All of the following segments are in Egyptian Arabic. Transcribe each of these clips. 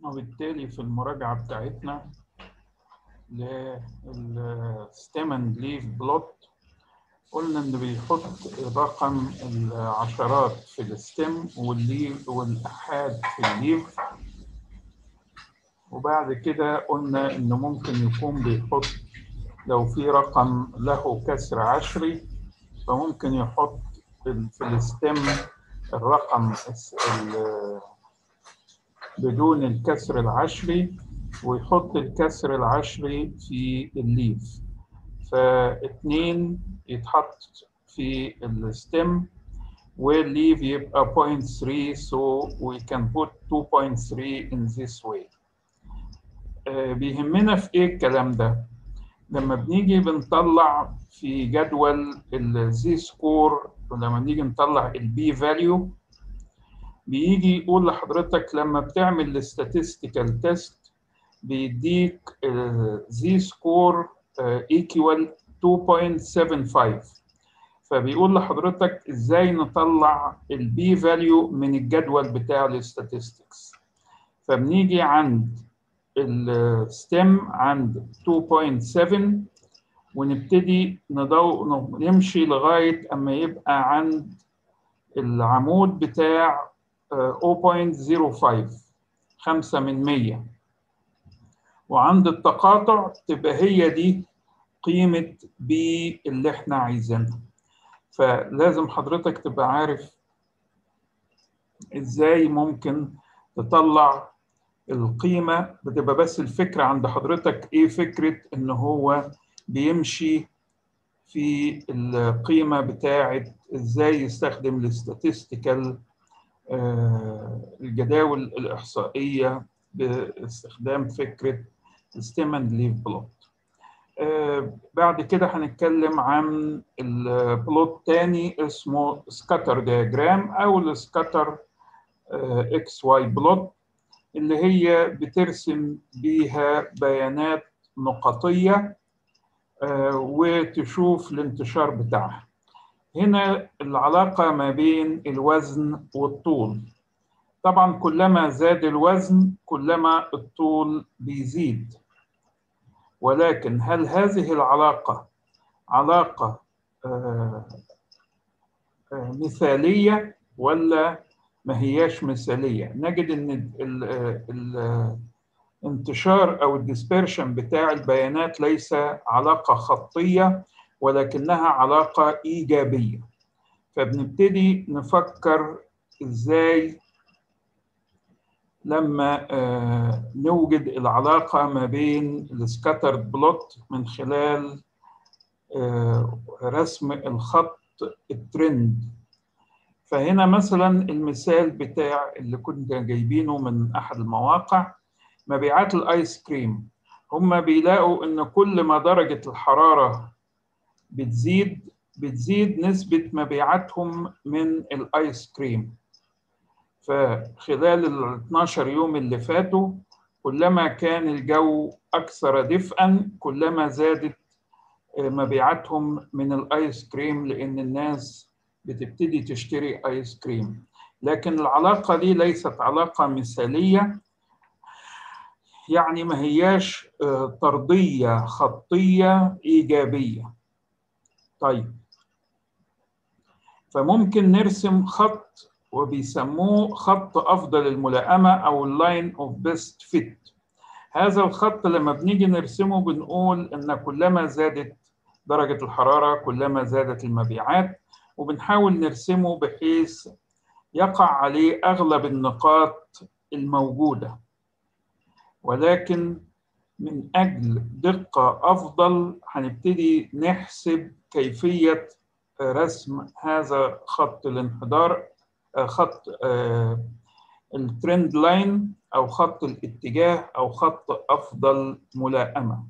وبالتالي في المراجعة بتاعتنا للستيم اند ليف بلوت قلنا ان بيحط رقم العشرات في الستيم والليف والاحاد في الليف وبعد كده قلنا انه ممكن يكون بيحط لو في رقم له كسر عشري فممكن يحط في الستيم الرقم بدون الكسر العشري ويحط الكسر العشري في الليف فاتنين يتحط في الستيم والليف يبقى 0.3 so we can put 2.3 in this way uh, بيهمنا في ايه الكلام ده لما بنيجي بنطلع في جدول الزي سكور ولما بنيجي نطلع البي فاليو بيجي يقول لحضرتك لما بتعمل الستاتستيكال تيست بيديك زي سكور ايكوال 2.75 فبيقول لحضرتك ازاي نطلع البي فاليو من الجدول بتاع الستاتستكس فبنيجي عند الستيم عند 2.7 ونبتدي ندو... نمشي لغايه اما يبقى عند العمود بتاع 0.05 5 من 100 وعند التقاطع تبقى هي دي قيمة بي اللي احنا عايزينها فلازم حضرتك تبقى عارف ازاي ممكن تطلع القيمة بتبقى بس الفكرة عند حضرتك ايه فكرة ان هو بيمشي في القيمة بتاعة ازاي يستخدم الاستاتستيكال الجداول الإحصائية باستخدام فكرة ستيم اند ليف بلوت بعد كده هنتكلم عن البلوت تاني اسمه سكاتر دياجرام او السكاتر اكس واي بلوت اللي هي بترسم بيها بيانات نقطية وتشوف الانتشار بتاعها هنا العلاقة ما بين الوزن والطول طبعا كلما زاد الوزن كلما الطول بيزيد ولكن هل هذه العلاقة علاقة مثالية ولا ما هياش مثالية نجد ان الانتشار او الديسبرشن بتاع البيانات ليس علاقة خطية ولكنها علاقة إيجابية فبنبتدي نفكر إزاي لما نوجد العلاقة ما بين السكاترد بلوت من خلال رسم الخط الترند فهنا مثلا المثال بتاع اللي كنا جايبينه من أحد المواقع مبيعات الآيس كريم هم بيلاقوا إن كل ما درجة الحرارة بتزيد بتزيد نسبة مبيعاتهم من الآيس كريم فخلال ال 12 يوم اللي فاتوا كلما كان الجو أكثر دفئا كلما زادت مبيعاتهم من الآيس كريم لأن الناس بتبتدي تشتري آيس كريم لكن العلاقة دي ليست علاقة مثالية يعني ما هياش طردية خطية إيجابية طيب فممكن نرسم خط وبيسموه خط افضل الملائمه او اللاين اوف بيست فيت هذا الخط لما بنيجي نرسمه بنقول ان كلما زادت درجه الحراره كلما زادت المبيعات وبنحاول نرسمه بحيث يقع عليه اغلب النقاط الموجوده ولكن من اجل دقه افضل هنبتدي نحسب كيفيه رسم هذا خط الانحدار خط الترند لاين او خط الاتجاه او خط افضل ملائمه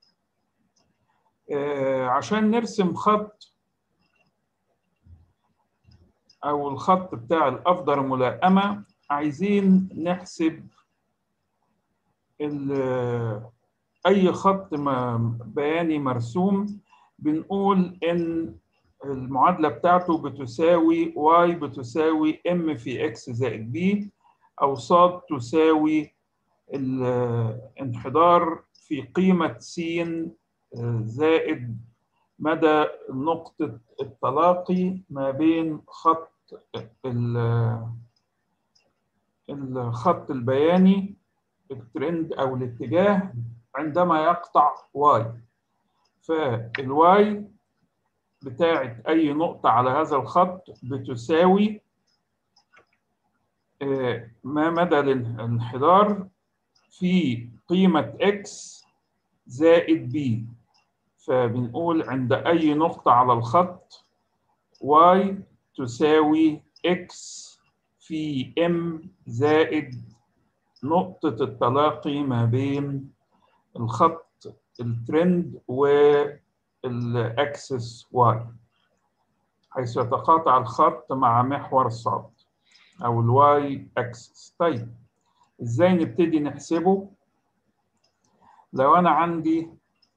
عشان نرسم خط او الخط بتاع الافضل ملائمه عايزين نحسب اي خط بياني مرسوم بنقول ان المعادلة بتاعته بتساوي y بتساوي m في x زائد b أو ص تساوي الانحدار في قيمة س زائد مدى نقطة التلاقي ما بين خط الخط البياني الترند أو الاتجاه عندما يقطع واي فالواي بتاعت أي نقطة على هذا الخط بتساوي ما مدى الانحدار في قيمة x زائد b فبنقول عند أي نقطة على الخط y تساوي x في m زائد نقطة التلاقي ما بين الخط الترند والأكسس y حيث يتقاطع الخط مع محور صاد أو الواي أكسس طيب إزاي نبتدي نحسبه؟ لو أنا عندي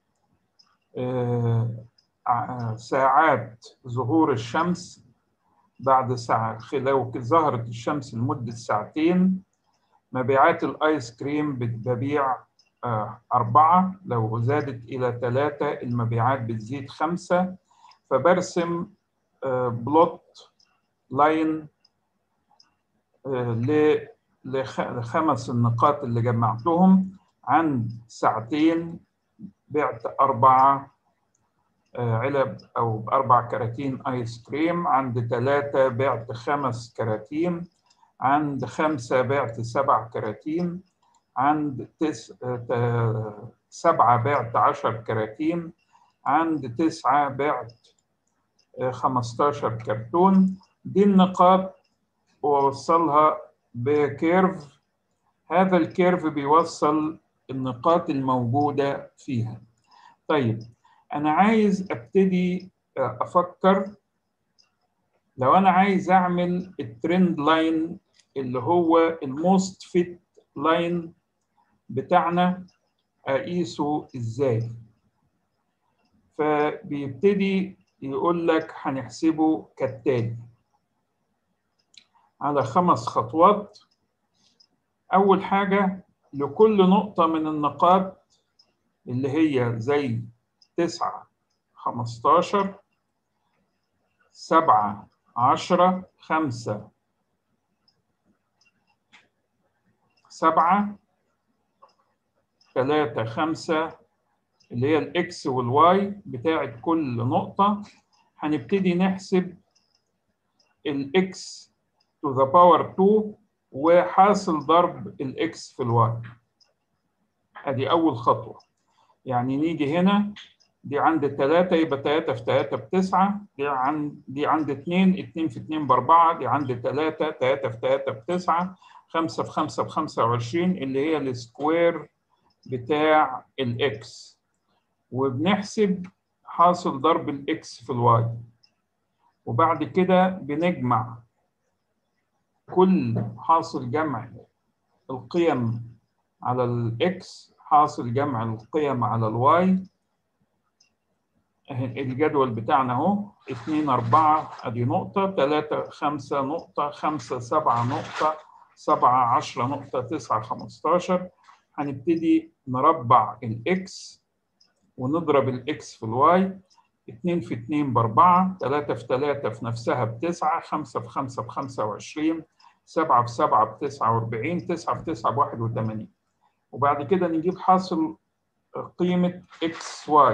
ساعات ظهور الشمس بعد ساعة لو ظهرت الشمس لمدة ساعتين مبيعات الآيس كريم ببيع أربعة لو زادت إلى ثلاثة المبيعات بتزيد خمسة فبرسم بلوت لاين لخمس النقاط اللي جمعتهم عند ساعتين بعت أربعة علب أو أربع كراتين آيس كريم عند ثلاثة بعت خمس كراتين عند خمسة بعت سبع كراتين عند تس... سبعة بعت عشر كراتين عند تسعة بعت خمستاشر كرتون دي النقاط ووصلها بكيرف هذا الكيرف بيوصل النقاط الموجودة فيها طيب أنا عايز أبتدي أفكر لو أنا عايز أعمل الترند لاين اللي هو الموست فيت لاين بتاعنا أقيسه إزاي فبيبتدي يقول لك هنحسبه كالتالي على خمس خطوات أول حاجة لكل نقطة من النقاط اللي هي زي تسعة خمستاشر سبعة عشرة خمسة سبعة ثلاثة خمسة اللي هي الإكس والواي بتاعت كل نقطة هنبتدي نحسب الإكس to the power 2 وحاصل ضرب الإكس في الواي أدي أول خطوة يعني نيجي هنا دي عند ثلاثة يبقى ثلاثة في ثلاثة بتسعة دي عند دي عند اثنين اثنين في اثنين بأربعة دي عند ثلاثة ثلاثة في ثلاثة بتسعة خمسة في خمسة بخمسة وعشرين اللي هي السكوير بتاع الإكس وبنحسب حاصل ضرب الإكس في الواي وبعد كده بنجمع كل حاصل جمع القيم على الإكس حاصل جمع القيم على الواي الجدول بتاعنا اهو 2 4 ادي نقطة 3 5 نقطة 5 7 نقطة 7 10 نقطة 9 15 هنبتدي نربع الاكس ونضرب الاكس في الواي 2 في 2 ب 4 3 في 3 في نفسها ب 9 5 في 5 ب 25 7 في 7 ب 49 9 في 9 ب 81 وبعد كده نجيب حاصل قيمة اكس واي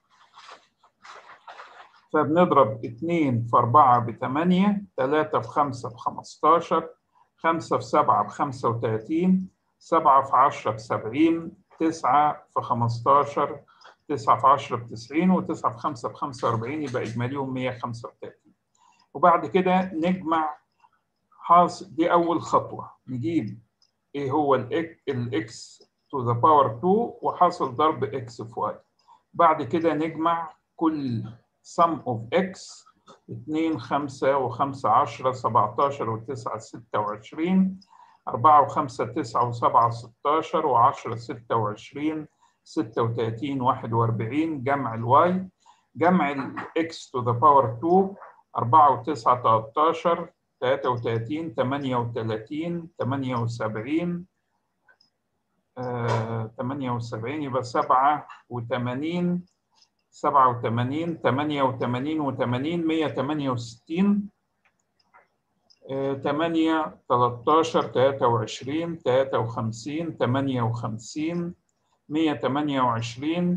فبنضرب 2 في 4 ب 8 3 في 5 ب 15 5 في 7 ب 35 7 في 10 ب 70 9 في 15 9 في 10 ب 90 و9 في 5 ب 45 يبقى اجماليهم 135 وبعد كده نجمع حاصل دي اول خطوه نجيب ايه هو الاكس تو ذا باور 2 وحاصل ضرب اكس في واي بعد كده نجمع كل sum of x 2 5 و5 10 17 و9 26 4 و5 9 و7 16 و10 26 36 41 جمع الواي جمع الاكس to the power 2 4 و9 13 33 38 78 78 يبقى 87 87 88 و80 168 8 13 23 53 58 128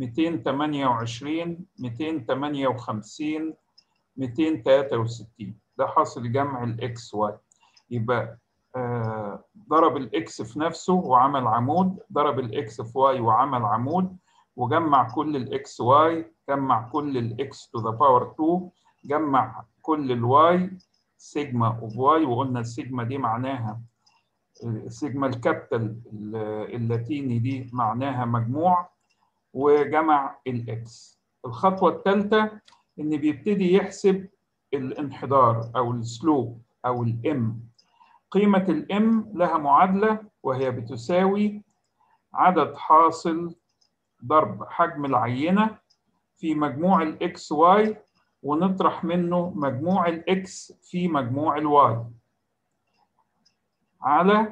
228 258 263 ده حاصل جمع الاكس واي يبقى آه ضرب الاكس في نفسه وعمل عمود ضرب الاكس في واي وعمل عمود وجمع كل الاكس واي جمع كل الاكس تو ذا باور 2 جمع كل الواي سيجما اوف واي وقلنا السيجما دي معناها السيجما الكابيتال اللاتيني دي معناها مجموع وجمع الاكس الخطوه الثالثه ان بيبتدي يحسب الانحدار او السلوب او الام قيمه الام لها معادله وهي بتساوي عدد حاصل ضرب حجم العينه في مجموع الاكس واي ونطرح منه مجموع الاكس في مجموع الواي على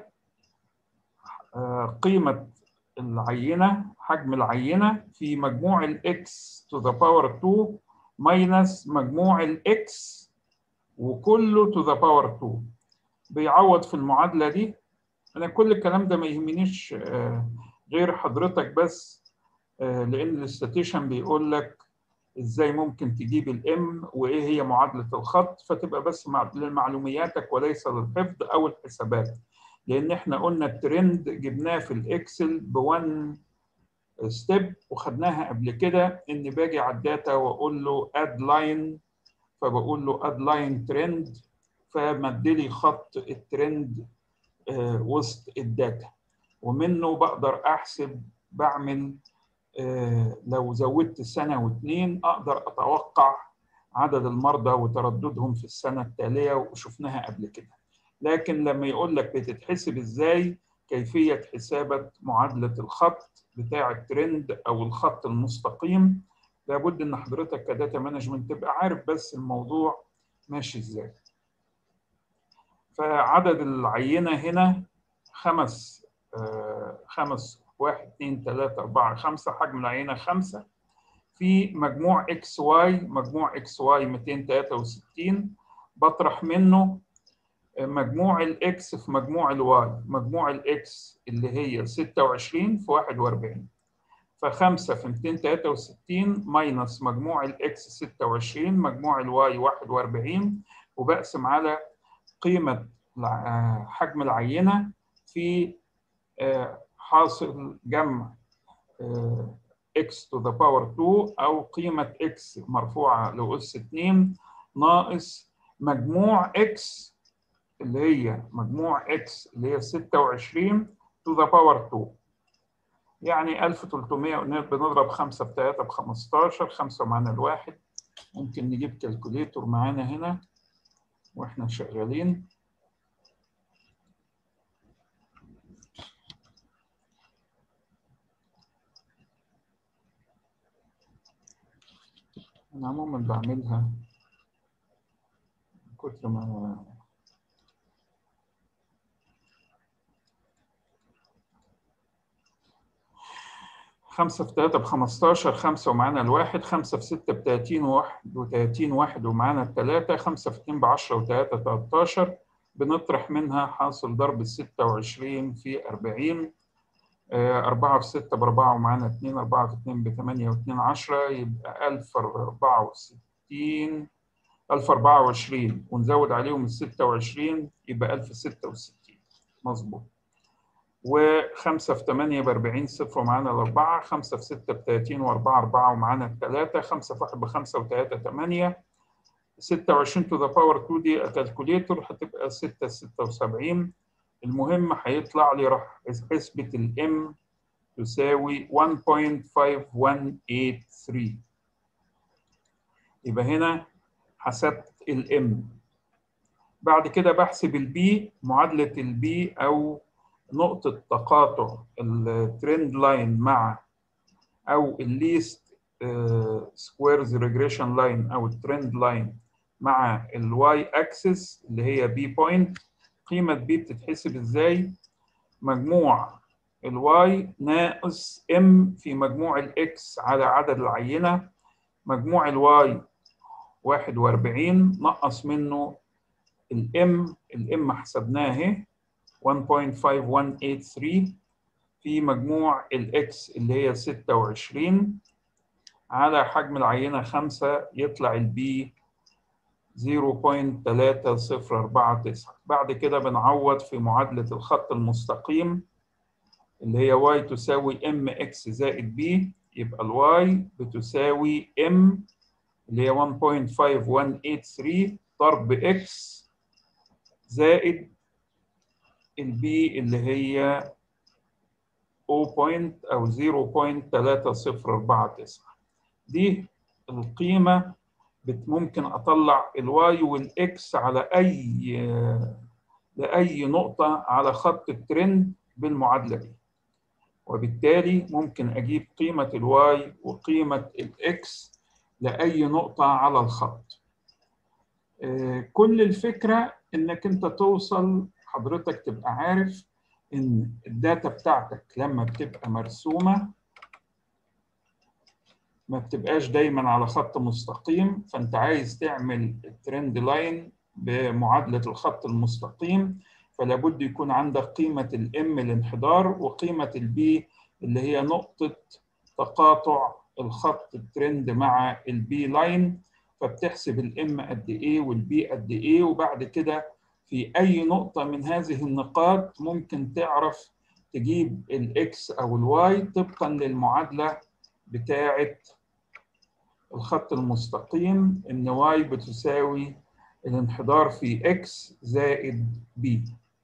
قيمة العينة حجم العينة في مجموع الاكس to the power 2 minus مجموع الاكس وكله to the power 2 بيعوض في المعادلة دي أنا كل الكلام ده ما يهمنيش غير حضرتك بس لأن الاستاتيشن بيقول لك ازاي ممكن تجيب الام وايه هي معادله الخط فتبقى بس لمعلومياتك وليس للحفظ او الحسابات لان احنا قلنا الترند جبناه في الاكسل بوان ستيب وخدناها قبل كده ان باجي على الداتا واقول له اد لاين فبقول له اد لاين ترند فمدلي خط الترند وسط الداتا ومنه بقدر احسب بعمل لو زودت سنة واثنين أقدر أتوقع عدد المرضى وترددهم في السنة التالية وشفناها قبل كده لكن لما يقول لك بتتحسب إزاي كيفية حسابة معادلة الخط بتاع الترند أو الخط المستقيم لابد إن حضرتك كداتا مانجمنت تبقى عارف بس الموضوع ماشي إزاي فعدد العينة هنا خمس آه خمس واحد اثنين ثلاثة أربعة خمسة حجم العينة خمسة في مجموع اكس واي مجموع اكس واي 263 بطرح منه مجموع الاكس في مجموع الواي مجموع الاكس اللي هي 26 في 41 فخمسة في 263 ماينس مجموع الاكس 26 مجموع الواي 41 وبقسم على قيمة حجم العينة في حاصل جمع x to the power 2 أو قيمة x مرفوعة لأس 2 ناقص مجموع x اللي هي مجموع x اللي هي 26 to the power 2 يعني 1300 بنضرب 5 في 3 ب 15 5 معانا الواحد ممكن نجيب كالكوليتور معانا هنا واحنا شغالين أنا عموما بعملها كتر ما خمسة في تلاتة بخمستاشر خمسة ومعانا الواحد خمسة في ستة بتلاتين واحد وتلاتين واحد ومعانا التلاتة خمسة في اتنين بعشرة وتلاتة تلاتاشر بنطرح منها حاصل ضرب الستة وعشرين في أربعين أربعة في ستة بأربعة ومعانا اتنين أربعة في اتنين بتمانية واتنين عشرة يبقى ألف أربعة وستين ألف أربعة وعشرين ونزود عليهم الستة وعشرين يبقى ألف ستة وستين مظبوط وخمسة في تمانية بأربعين صفر ومعانا الأربعة خمسة في ستة بتلاتين وأربعة أربعة ومعانا التلاتة خمسة في واحد بخمسة وتلاتة تمانية ستة وعشرين to the power 2 دي كالكوليتور هتبقى ستة ستة وسبعين المهم هيطلع لي راح حسبة الام تساوي 1.5183 يبقى هنا حسبت الام بعد كده بحسب البي معادلة البي أو نقطة تقاطع الترند لاين مع أو الليست سكويرز ريجريشن لاين أو الترند لاين مع الواي اكسس اللي هي بي بوينت قيمة بي بتتحسب ازاي؟ مجموع الواي ناقص ام في مجموع الاكس على عدد العينة مجموع الواي 41 نقص منه الام الام حسبناه اهي 1.5183 في مجموع الاكس اللي هي 26 على حجم العينة 5 يطلع البي 0.3049 بعد كده بنعوض في معادلة الخط المستقيم اللي هي y تساوي mx زائد b يبقى الواي بتساوي m اللي هي 1.5183 ضرب x زائد البي اللي هي 0. أو 0.3049 دي القيمة ممكن أطلع الواي والإكس على أي لأي نقطة على خط الترند بالمعادلة دي وبالتالي ممكن أجيب قيمة الواي وقيمة الإكس لأي نقطة على الخط كل الفكرة إنك أنت توصل حضرتك تبقى عارف إن الداتا بتاعتك لما بتبقى مرسومة ما بتبقاش دايما على خط مستقيم فأنت عايز تعمل الترند لاين بمعادلة الخط المستقيم فلا بد يكون عندك قيمة الام الانحدار وقيمة البي اللي هي نقطة تقاطع الخط الترند مع البي لاين فبتحسب الام قد ايه والبي قد ايه وبعد كده في اي نقطة من هذه النقاط ممكن تعرف تجيب الاكس او الواي طبقا للمعادلة بتاعة الخط المستقيم ان واي بتساوي الانحدار في اكس زائد بي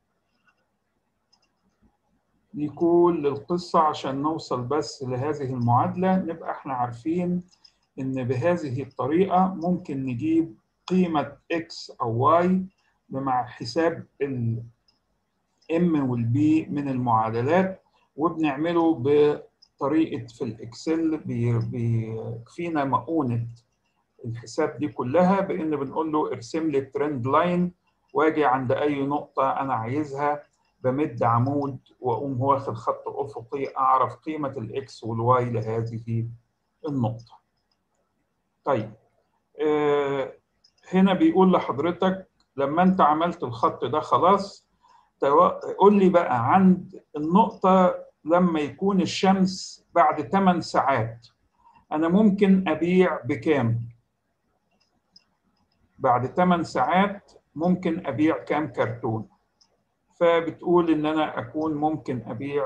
دي كل القصة عشان نوصل بس لهذه المعادلة نبقى احنا عارفين ان بهذه الطريقة ممكن نجيب قيمة x أو y مع حساب ال m وال b من المعادلات وبنعمله بطريقة في الإكسل بيكفينا مؤونة الحساب دي كلها بإن بنقول له ارسم لي الترند لاين واجي عند أي نقطة أنا عايزها بمد عمود واقوم واخد خط افقي اعرف قيمه الاكس والواي لهذه النقطه. طيب آه هنا بيقول لحضرتك لما انت عملت الخط ده خلاص قول لي بقى عند النقطه لما يكون الشمس بعد 8 ساعات انا ممكن ابيع بكام؟ بعد 8 ساعات ممكن ابيع كام كرتون؟ فبتقول ان انا اكون ممكن ابيع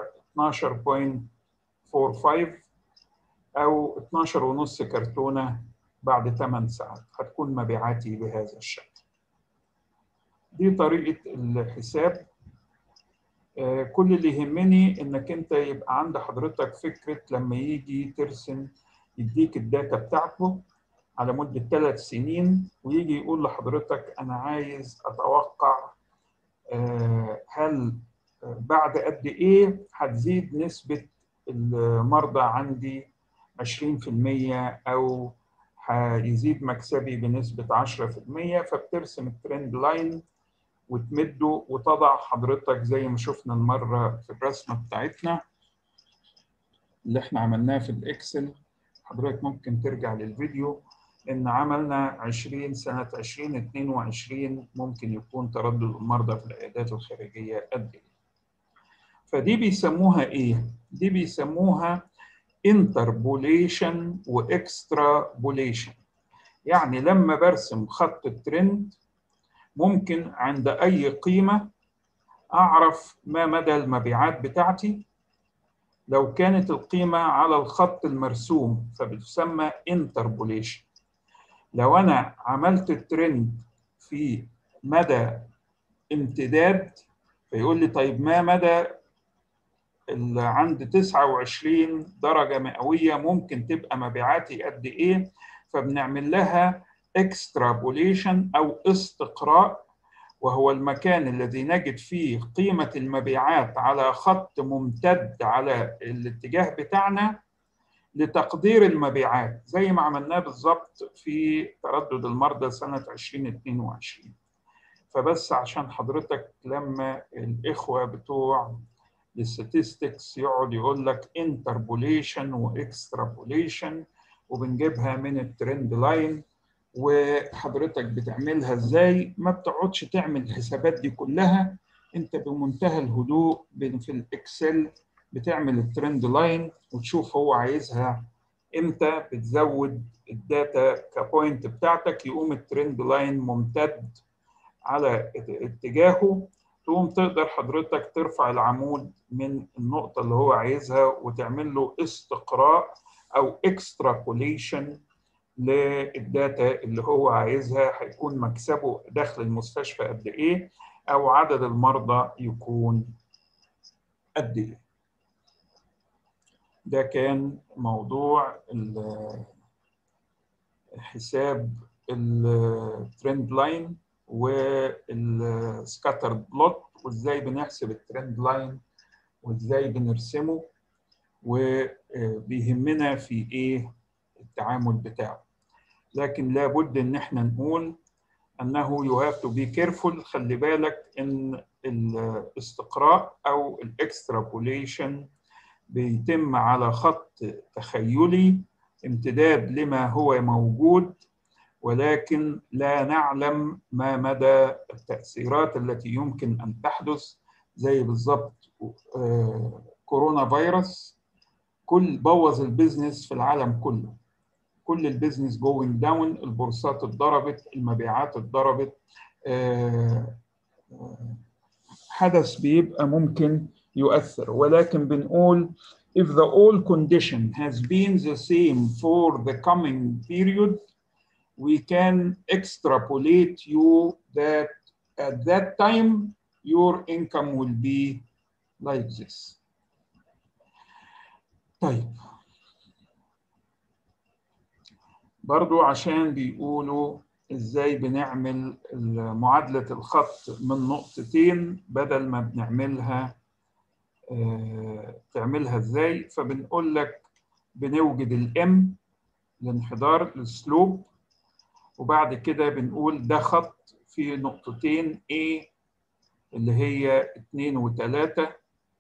12.45 او 12 ونص كرتونه بعد 8 ساعات هتكون مبيعاتي بهذا الشكل دي طريقه الحساب كل اللي يهمني انك انت يبقى عند حضرتك فكره لما يجي ترسم يديك الداتا بتاعته على مده ثلاث سنين ويجي يقول لحضرتك انا عايز اتوقع هل بعد قد ايه هتزيد نسبة المرضى عندي 20% او هيزيد مكسبي بنسبة 10% فبترسم الترند لاين وتمده وتضع حضرتك زي ما شفنا المرة في الرسمة بتاعتنا اللي احنا عملناه في الاكسل حضرتك ممكن ترجع للفيديو ان عملنا 20 سنه 2022 ممكن يكون تردد المرضى في العيادات الخارجيه قد ايه فدي بيسموها ايه دي بيسموها انتربوليشن واكسترابوليشن يعني لما برسم خط الترند ممكن عند اي قيمه اعرف ما مدى المبيعات بتاعتي لو كانت القيمه على الخط المرسوم فبتسمى انتربوليشن لو انا عملت الترند في مدى امتداد فيقول لي طيب ما مدى اللي عند 29 درجة مئوية ممكن تبقى مبيعاتي قد إيه فبنعمل لها اكسترابوليشن أو استقراء وهو المكان الذي نجد فيه قيمة المبيعات على خط ممتد على الاتجاه بتاعنا لتقدير المبيعات زي ما عملناه بالظبط في تردد المرضى سنة 2022 فبس عشان حضرتك لما الإخوة بتوع للستاتستكس يقعد يقول لك انتربوليشن واكسترابوليشن وبنجيبها من الترند لاين وحضرتك بتعملها ازاي ما بتقعدش تعمل الحسابات دي كلها انت بمنتهى الهدوء في الاكسل بتعمل الترند لاين وتشوف هو عايزها امتى بتزود الداتا كبوينت بتاعتك يقوم الترند لاين ممتد على اتجاهه تقوم تقدر حضرتك ترفع العمود من النقطة اللي هو عايزها وتعمل له استقراء أو اكسترابوليشن للداتا اللي هو عايزها هيكون مكسبه داخل المستشفى قد إيه أو عدد المرضى يكون قد إيه. ده كان موضوع حساب الترند لاين والسكاترد بلوت وازاي بنحسب الترند لاين وازاي بنرسمه وبيهمنا في ايه التعامل بتاعه لكن لابد ان احنا نقول انه you have to be careful خلي بالك ان الاستقراء او الاكسترابوليشن بيتم على خط تخيلي امتداد لما هو موجود ولكن لا نعلم ما مدى التأثيرات التي يمكن أن تحدث زي بالضبط كورونا فيروس كل بوظ البيزنس في العالم كله كل البيزنس جوينج داون البورصات اتضربت المبيعات اتضربت حدث بيبقى ممكن يؤثر ولكن بنقول if the all condition has been the same for the coming period we can extrapolate you that at that time your income will be like this. طيب برضو عشان بيقولوا ازاي بنعمل معادلة الخط من نقطتين بدل ما بنعملها اه تعملها ازاي فبنقول لك بنوجد الام الانحدار السلوب وبعد كده بنقول ده خط في نقطتين A اللي هي 2 و3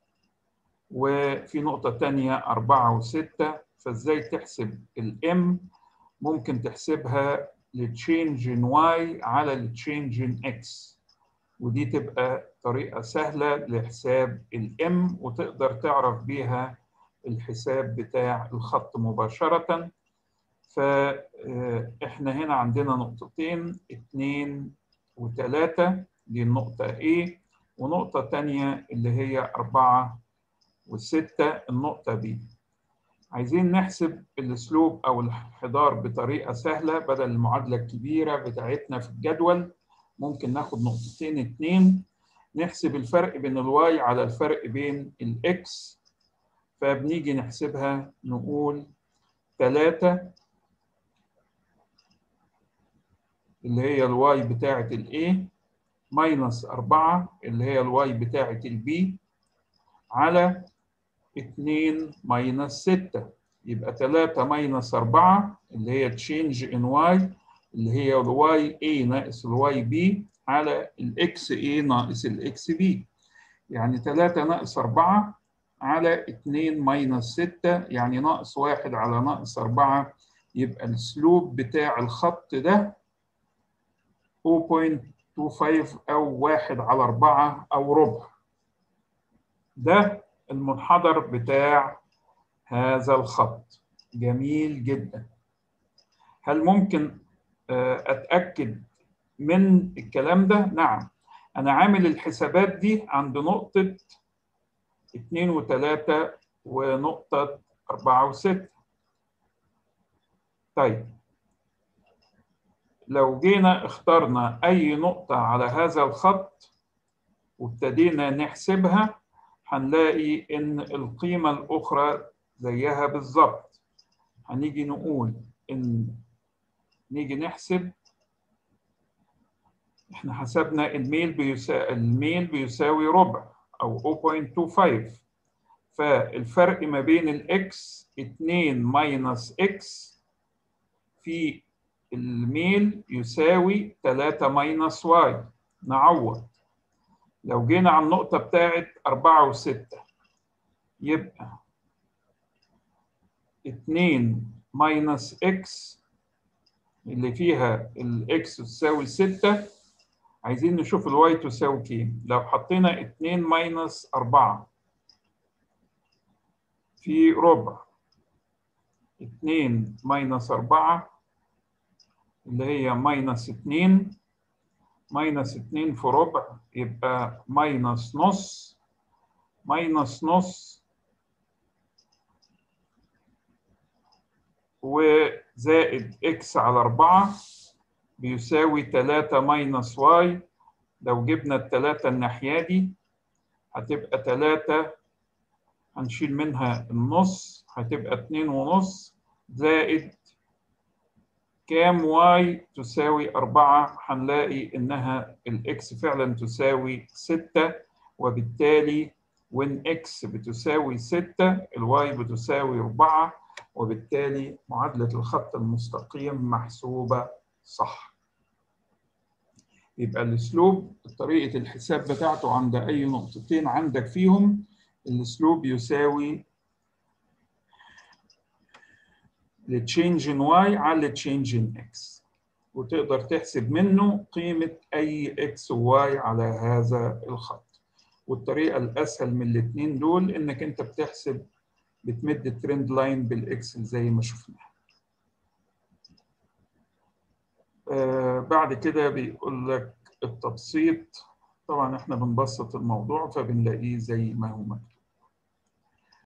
وفي نقطة تانية 4 و6 فازاي تحسب الام ممكن تحسبها لتشينج ان y على التشينج ان x ودي تبقى طريقة سهلة لحساب الام وتقدر تعرف بيها الحساب بتاع الخط مباشرة فاحنا هنا عندنا نقطتين اتنين وتلاتة دي النقطة A ونقطة تانية اللي هي أربعة وستة النقطة B عايزين نحسب السلوب أو الانحدار بطريقة سهلة بدل المعادلة الكبيرة بتاعتنا في الجدول ممكن ناخد نقطتين اتنين نحسب الفرق بين الواي على الفرق بين الإكس فبنيجي نحسبها نقول تلاتة اللي هي الواي بتاعة الاي ماينس 4 اللي هي الواي بتاعة البي على 2 ماينس 6 يبقى 3 ماينس 4 اللي هي تشينج ان واي اللي هي الواي اي ناقص الواي بي على الاكس اي ناقص الاكس بي يعني 3 ناقص 4 على 2 ماينس 6 يعني ناقص 1 على ناقص 4 يبقى السلوب بتاع الخط ده 0.25 أو 1 على 4 أو ربع ده المنحدر بتاع هذا الخط جميل جدا هل ممكن أتأكد من الكلام ده؟ نعم أنا عامل الحسابات دي عند نقطة 2 و3 ونقطة 4 و6 طيب لو جينا اخترنا أي نقطة على هذا الخط وابتدينا نحسبها هنلاقي إن القيمة الأخرى زيها بالظبط هنيجي نقول إن نيجي نحسب إحنا حسبنا الميل بيساوي الميل بيساوي ربع أو 0.25 فالفرق ما بين الإكس 2 ماينس إكس في الميل يساوي 3 ماينس واي نعوض لو جينا على النقطة بتاعت 4 و6 يبقى 2 ماينس اكس اللي فيها الاكس تساوي 6 عايزين نشوف الواي تساوي كام لو حطينا 2 ماينس 4 في ربع 2 ماينس 4 اللي هي ماينس 2 ماينس 2 في ربع يبقى ماينس نص ماينس نص وزائد اكس على 4 بيساوي 3 ماينس واي لو جبنا التلاتة الناحية دي هتبقى 3 هنشيل منها النص هتبقى 2 ونص زائد كام واي تساوي 4 هنلاقي إنها الإكس فعلا تساوي 6 وبالتالي وإن إكس بتساوي 6 الواي بتساوي 4 وبالتالي معادلة الخط المستقيم محسوبة صح يبقى الأسلوب طريقة الحساب بتاعته عند أي نقطتين عندك فيهم الأسلوب يساوي التشينج ان واي على التشينج ان اكس وتقدر تحسب منه قيمة أي اكس وواي على هذا الخط والطريقة الأسهل من الاثنين دول إنك أنت بتحسب بتمد الترند لاين بالإكسل زي ما شفنا آه بعد كده بيقول لك التبسيط طبعا احنا بنبسط الموضوع فبنلاقيه زي ما هو مكتوب